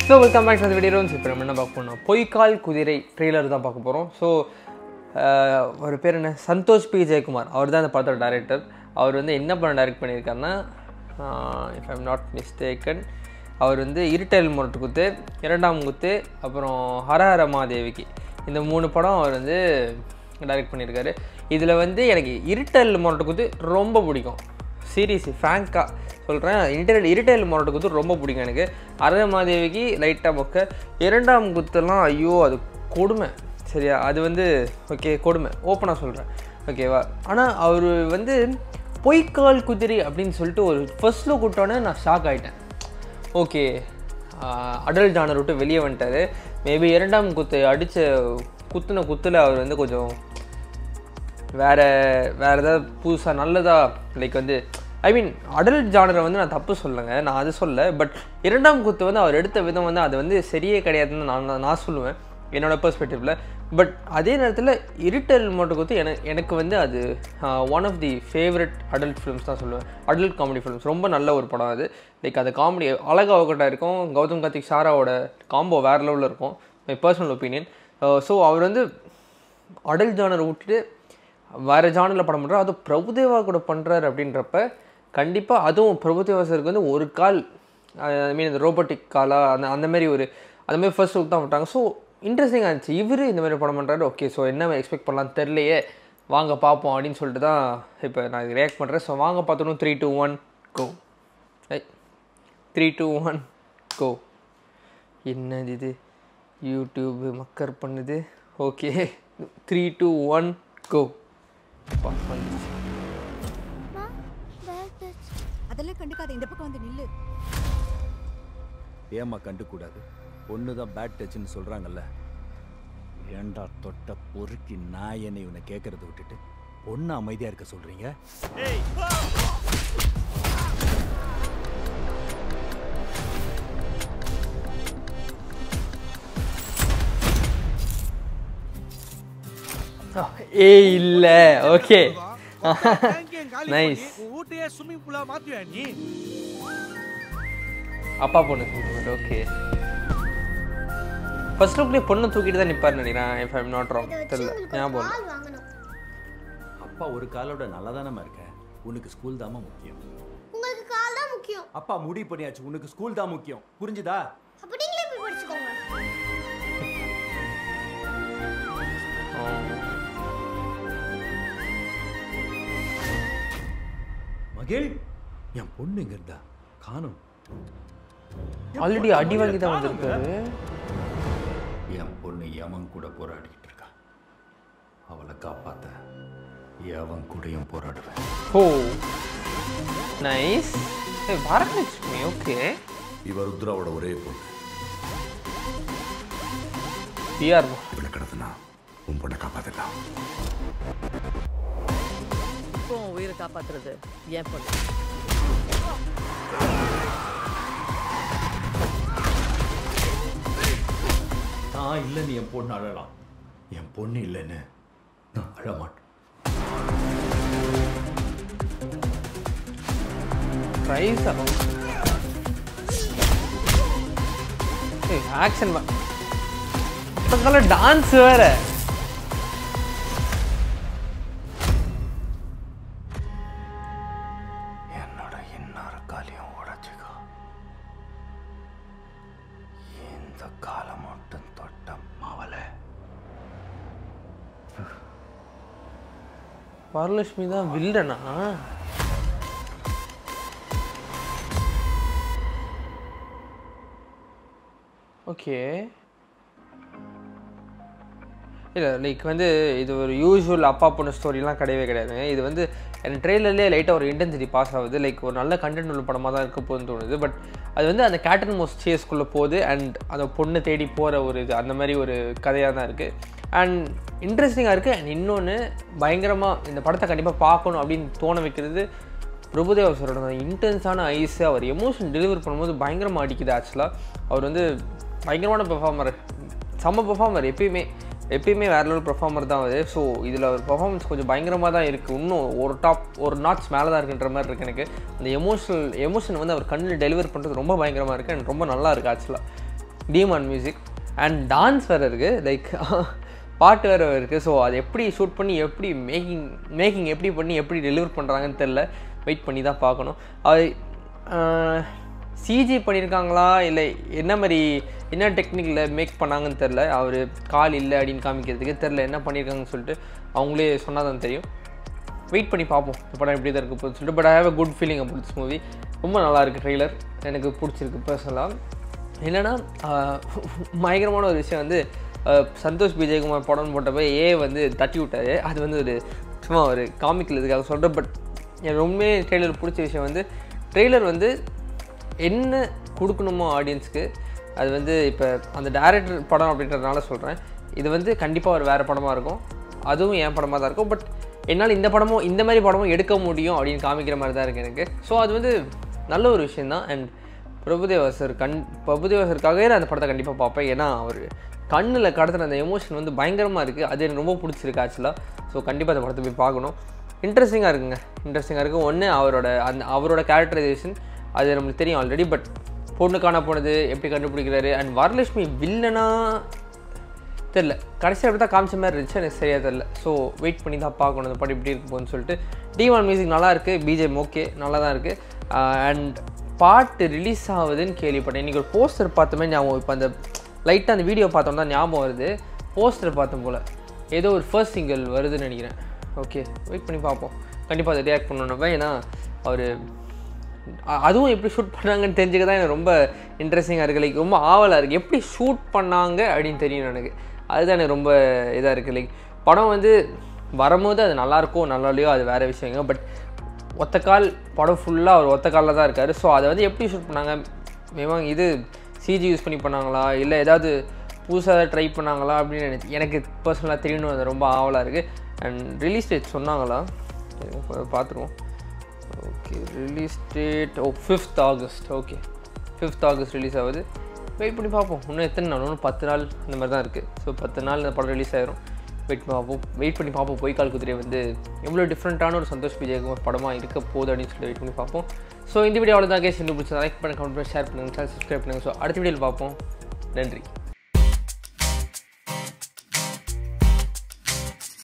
So welcome back to video இப்போ நம்ம என்ன பார்க்க போனோம் பொய்க்கால் குதிரை ட்ரெய்லர் தான் பார்க்க போகிறோம் ஸோ அவர் பேர் என்ன சந்தோஷ் பி ஜெயக்குமார் அவர் தான் இந்த படத்தோட டைரக்டர் அவர் வந்து என்ன படம் டைரக்ட் பண்ணியிருக்காருன்னா இஃப் ஐம் நாட் மிஸ்டேக்கன் அவர் வந்து இருட்டல் முரட்டு குத்து இரண்டாம் குத்து அப்புறம் ஹரஹர மாதேவிக்கு இந்த மூணு படம் அவர் வந்து டைரக்ட் பண்ணியிருக்காரு இதில் வந்து எனக்கு இருட்டல் முரட்டு குத்து ரொம்ப பிடிக்கும் சீரியஸ் ஃப்ராங்காக சொல்கிறேன் இன்டர்நெட் இருட்டல் முரட்டு குத்து ரொம்ப பிடிக்கும் எனக்கு அரத மாதேவிக்கு லைட்டாக மொக்க இரண்டாம் குத்தெல்லாம் ஐயோ அது கொடுமை சரியா அது வந்து ஓகே கொடுமை ஓப்பனாக சொல்கிறேன் ஓகேவா ஆனால் அவர் வந்து பொய்க்கால் குதிரை அப்படின்னு சொல்லிட்டு ஒரு ஃபர்ஸ்ட் லுக் விட்டோன்னே நான் ஷாக் ஆகிட்டேன் ஓகே அடல்ட் ஜானர் விட்டு வெளியே வந்துட்டார் மேபி இரண்டாம் குத்து அடித்த குத்துன குத்தில் அவர் வந்து கொஞ்சம் வேறு வேறு ஏதாவது புதுசாக நல்லதா லைக் வந்து ஐ மீன் அடல்ட் ஜானரை வந்து நான் தப்பு சொல்லலைங்க நான் அது சொல்ல பட் இரண்டாம் குத்து வந்து அவர் எடுத்த விதம் வந்து அது வந்து சரியே கிடையாதுன்னு நான் நான் நான் சொல்லுவேன் என்னோடய பெர்ஸ்பெக்டிவில் பட் அதே நேரத்தில் இருட்டல் மட்டும் குத்து எனக்கு எனக்கு வந்து அது one of the favourite adult films தான் சொல்லுவேன் அடல்ட் காமெடி ஃபிலிம்ஸ் ரொம்ப நல்ல ஒரு படம் அது லைக் அது காமெடி அழகாக அவகட்டா இருக்கும் கௌதம் கார்த்திக் சாராவோட காம்போ வேறு லெவலில் இருக்கும் மை பர்சனல் ஒப்பீனியன் ஸோ அவர் வந்து அடல்ட் ஜானர் விட்டுட்டு வேறு ஜானரில் படம் பண்ணுறாரு அதுவும் பிரபுதேவா கூட பண்ணுறாரு அப்படின்றப்ப கண்டிப்பாக அதுவும் பிரபுதேவா சருக்கு வந்து ஒரு கால் ஐ மீன் இந்த ரோபோட்டிக் காலாக அந்த அந்த மாதிரி ஒரு அந்த மாதிரி ஃபர்ஸ்ட் லுக் தான் விட்டாங்க ஸோ இன்ட்ரெஸ்டிங்காக இருந்துச்சு இவர் இந்த மாதிரி படம் பண்ணுறாரு ஓகே ஸோ என்ன எக்ஸ்பெக்ட் பண்ணலாம் தெரிலையே வாங்க பார்ப்போம் அப்படின்னு சொல்லிட்டு தான் இப்போ நான் ரியாக்ட் பண்ணுறேன் ஸோ வாங்க பார்த்தோம் three two one go I three two one go என்னது இது யூடியூப் மக்கர் பண்ணுது okay three two one go வந்துச்சு அதெல்லாம் கண்டுக்காத இந்த பக்கம் வந்து நில்லு ஏமா கண்டுக்கூடாது ஒன்று தான் பேட் டச்சுன்னு சொல்கிறாங்கல்ல ஏண்டா தொட்ட பொறுக்கி நான் என்னை இவனை கேட்கறத விட்டுட்டு ஒன்று அமைதியாக இருக்க சொல்கிறீங்க ஏ இல்லை ஓகே நைஸ் ஊட்டையே ஸ்விம்மிங் பூலா மாத்துவியா நீ அப்பா பொண்ணு ஓகே ஃபர்ஸ்ட் லுக்லேயே பொண்ணு தூக்கிட்டு தான் நிற்பார் நினைக்கிறேன் இஃப் ஐம் நாட் ராங் தெரியல ஞாபகம் இல்லை. அப்பா ஒரு காலோட நல்லா தானே இருக்க உனக்கு ஸ்கூல் தாம்மா முக்கியம் உங்களுக்கு கால் தான் முக்கியம் அப்பா முடிவு பண்ணியாச்சு உனக்கு ஸ்கூல் தான் முக்கியம் புரிஞ்சுதா அப்ப நீங்களே போய் படிச்சுக்கோங்க மகிழ் என் பொண்ணு இங்க இருந்தா காணும் ஆல்ரெடி அடி வாங்கி தான் வந்திருக்காரு என் பொண்ணு எவன் கூட போராடிக்கிட்டு இருக்கா அவளை காப்பாத்த எவன் கூடயும் போராடுவேன் ஓ நைஸ் வரலட்சுமி ஓகே இவ ருத்ராவோட ஒரே பொண்ணு பிஆர் இவளை கிடத்துனா உன் பொண்ணை காப்பாத்திடலாம் இப்போ உன் உயிரை காப்பாத்துறது ஏன் பொண்ணு நான் இல்லைன்னு என் பொண்ணு அழலாம் என் பொண்ணு இல்லைன்னு நான் அழமாட்டேன் ப்ரைஸ் ஆக்ஷன் கால டான்ஸ் வேற என்னோட இன்னார காலியம் உடைச்சுக்கோ இந்த காலம் மட்டும் தொட்ட மாவலை வரலட்சுமி தான் வில்லனா ஓகே இல்லை லைக் வந்து இது ஒரு யூஸ்வல் அப்பா பொண்ணு ஸ்டோரிலாம் கிடையவே கிடையாதுங்க இது வந்து எனக்கு ட்ரெயிலர்லேயே லைட்டாக ஒரு இன்டென்சிட்டி பாஸ் ஆகுது லைக் ஒரு நல்ல கண்டென்ட் உள்ள படமாக தான் இருக்க போகுதுன்னு தோணுது பட் அது வந்து அந்த கேட்டன் மோஸ்ட் சேஸ்க்குள்ளே போகுது அண்ட் அந்த பொண்ணு தேடி போகிற ஒரு இது அந்த மாதிரி ஒரு கதையாக தான் இருக்குது அண்ட் இன்ட்ரெஸ்டிங்காக இருக்குது அண்ட் இன்னொன்று பயங்கரமாக இந்த படத்தை கண்டிப்பாக பார்க்கணும் அப்படின்னு தோண வைக்கிறது பிரபுதேவா சாரோட அந்த இன்டென்ஸான ஐஸு அவர் எமோஷன் டெலிவர் பண்ணும்போது பயங்கரமாக அடிக்குது ஆக்சுவலாக அவர் வந்து பயங்கரமான பெர்ஃபார்மர் செம்ம பெர்ஃபார்மர் எப்பயுமே எப்பயுமே வேற லெவல் பெர்ஃபார்மர் தான் அது ஸோ இதில் ஒரு பெர்ஃபார்மன்ஸ் கொஞ்சம் பயங்கரமாக தான் இருக்குது இன்னும் ஒரு டாப் ஒரு நாட்ஸ் மேலே தான் இருக்குன்ற மாதிரி இருக்குது எனக்கு அந்த எமோஷனல் எமோஷன் வந்து அவர் கண்ணில் டெலிவர் பண்ணுறது ரொம்ப பயங்கரமாக இருக்குது அண்ட் ரொம்ப நல்லா இருக்குது ஆக்சுவலாக டிமான் மியூசிக் அண்ட் டான்ஸ் வேறு இருக்குது லைக் பாட்டு வேறு இருக்குது ஸோ அது எப்படி ஷூட் பண்ணி எப்படி மேக்கிங் மேக்கிங் எப்படி பண்ணி எப்படி டெலிவர் பண்ணுறாங்கன்னு தெரில வெயிட் பண்ணி தான் பார்க்கணும் அது சிஜி பண்ணியிருக்காங்களா இல்லை என்ன மாதிரி என்ன டெக்னிக்கில் மேக் பண்ணாங்கன்னு தெரில அவர் கால் இல்லை அப்படின்னு காமிக்கிறதுக்கு தெரில என்ன பண்ணியிருக்காங்கன்னு சொல்லிட்டு அவங்களே சொன்னால் தான் தெரியும் வெயிட் பண்ணி பார்ப்போம் இந்த படம் எப்படி தான் இருக்கு போகுதுன்னு சொல்லிட்டு but I have a good feeling about this movie ரொம்ப நல்லா இருக்குது ட்ரெய்லர் எனக்கு பிடிச்சிருக்கு பர்சனலாக என்னென்னா பயங்கரமான ஒரு விஷயம் வந்து ஆஹ், சந்தோஷ் விஜயகுமார் படம் போட்டப்போ ஏ வந்து தட்டி விட்டாரு அது வந்து ஒரு சும்மா ஒரு காமிக்கல் இதுக்காக சொல்கிறேன் பட் எனக்கு ரொம்பவே ட்ரெய்லர் பிடிச்ச விஷயம் வந்து ட்ரெய்லர் வந்து என்ன கொடுக்கணுமோ ஆடியன்ஸ்க்கு அது வந்து இப்போ அந்த டேரக்டர் படம் அப்படின்றதுனால சொல்கிறேன் இது வந்து கண்டிப்பாக ஒரு வேறு படமாக இருக்கும் அதுவும் என் படமாக தான் இருக்கும் பட் என்னால் இந்த படமும் இந்த மாதிரி படமும் எடுக்க முடியும் அப்படின்னு காமிக்கிற மாதிரி தான் இருக்குது எனக்கு ஸோ அது வந்து நல்ல ஒரு விஷயந்தான் அண்ட் பிரபுதேவா சார் கண் பிரபுதேவா சாருக்காகவே நான் அந்த படத்தை கண்டிப்பாக பார்ப்பேன் ஏன்னா அவர் கண்ணில் கடத்துன அந்த எமோஷன் வந்து பயங்கரமாக இருக்குது அது எனக்கு ரொம்ப பிடிச்சிருக்கு ஆக்சுவலாக ஸோ கண்டிப்பாக அந்த படத்தை போய் பார்க்கணும் இன்ட்ரெஸ்டிங்காக இருக்குங்க இன்ட்ரெஸ்டிங்காக இருக்குது ஒன்று அவரோட அந்த அவரோட கேரக்டரைசேஷன் அது நம்மளுக்கு தெரியும் ஆல்ரெடி பட் பொண்ணு காண போனது எப்படி கண்டுபிடிக்கிறாரு அண்ட் வரலட்சுமி வில்லனா தெரில கடைசியாக அப்படி தான் காமிச்ச மாதிரி இருந்துச்சு எனக்கு சரியாக தெரில ஸோ வெயிட் பண்ணி தான் பார்க்கணும் அந்த படம் எப்படி இருக்கு போகுதுன்னு சொல்லிட்டு டி ஒன் மியூசிக் நல்லா இருக்குது பிஜேம் ஓகே நல்லா தான் இருக்குது அண்ட் பாட்டு ரிலீஸ் ஆகுதுன்னு கேள்விப்பட்டேன் இன்றைக்கி ஒரு போஸ்டர் பார்த்தோமே ஞாபகம் இப்போ அந்த லைட்டாக அந்த வீடியோ பார்த்தோம் தான் ஞாபகம் வருது போஸ்டர் பார்த்தோம் போல் ஏதோ ஒரு ஃபர்ஸ்ட் சிங்கிள் வருதுன்னு நினைக்கிறேன் ஓகே வெயிட் பண்ணி பார்ப்போம் கண்டிப்பாக அதை ரியாக்ட் பண்ணணும் ஏன்னா அவர் அ- அதுவும் எப்படி ஷூட் பண்ணாங்கன்னு தெரிஞ்சுக்க தான் எனக்கு ரொம்ப இன்ட்ரெஸ்டிங்காக இருக்குது லைக் ரொம்ப ஆவலாக இருக்குது எப்படி ஷூட் பண்ணாங்க அப்படின்னு தெரியும் எனக்கு அதுதான் எனக்கு ரொம்ப இதாக இருக்குது லைக் படம் வந்து வரும்போது அது நல்லாயிருக்கோ நல்லா இல்லையோ அது வேறு விஷயங்க பட் ஒத்த கால் படம் ஃபுல்லாக அவர் ஒத்த காலில் தான் இருக்கார் ஸோ அதை வந்து எப்படி ஷூட் பண்ணாங்க மேமாங்க இது சிஜி யூஸ் பண்ணி பண்ணாங்களா இல்லை ஏதாவது புதுசாக ட்ரை பண்ணாங்களா அப்படின்னு எனக்கு எனக்கு பர்சனலாக தெரியணும் அது ரொம்ப ஆவலாக இருக்குது அண்ட் ரிலீஸ் டேட் சொன்னாங்களா பார்த்துருவோம் okay release date oh fifth August okay fifth August release ஆகுது வெயிட் பண்ணி பார்ப்போம் இன்னும் எத்தனை நாள் இன்னும் பத்து நாள் இந்த மாதிரி தான் இருக்குது ஸோ பத்து நாள் இந்த படம் ரிலீஸ் ஆயிரும் வெயிட் பண்ணி பார்ப்போம் வெயிட் பண்ணி பார்ப்போம் பொய்க்கால் குதிரை வந்து எவ்வளோ டிஃப்ரெண்ட்டான ஒரு சந்தோஷ் விஜயகுமார் படமாக இருக்க போகுது அப்படின்னு சொல்லி வெயிட் பண்ணி பார்ப்போம் ஸோ இந்த வீடியோ அவ்வளோ தான் கேஸ் பிடிச்சா லைக் பண்ண கமெண்ட் பண்ணி ஷேர் பண்ணுங்கள் சப்ஸ்கிரைப் பண்ணுங்கள் ஸோ அடுத்த வீடியோவில் பார்ப்போம் நன்றி